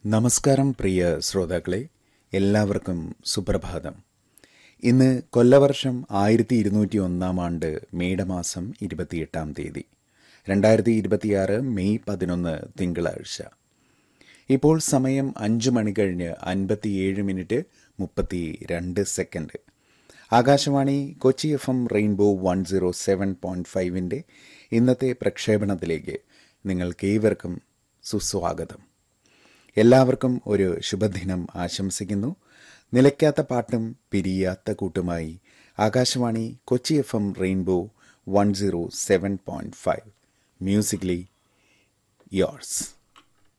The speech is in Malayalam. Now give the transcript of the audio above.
നമസ്കാരം പ്രിയ ശ്രോതാക്കളെ എല്ലാവർക്കും സുപ്രഭാതം ഇന്ന് കൊല്ലവർഷം ആയിരത്തി ഇരുന്നൂറ്റി ഒന്നാം ആണ്ട് മേടമാസം ഇരുപത്തിയെട്ടാം തീയതി രണ്ടായിരത്തി ഇരുപത്തിയാറ് മെയ് പതിനൊന്ന് തിങ്കളാഴ്ച ഇപ്പോൾ സമയം അഞ്ച് മണി കഴിഞ്ഞ് അൻപത്തിയേഴ് മിനിറ്റ് മുപ്പത്തി രണ്ട് second Akashvani Kochi F M rainbow one zero seven point ഫൈവിൻ്റെ ഇന്നത്തെ പ്രക്ഷേപണത്തിലേക്ക് നിങ്ങൾക്കേവർക്കും സുസ്വാഗതം എല്ലാവർക്കും ഒരു ശുഭദിനം ആശംസിക്കുന്നു നിലയ്ക്കാത്ത പാട്ടും പിരിയാത്ത കൂട്ടുമായി Akashvani Kochi F M rainbow one zero seven point five musically yours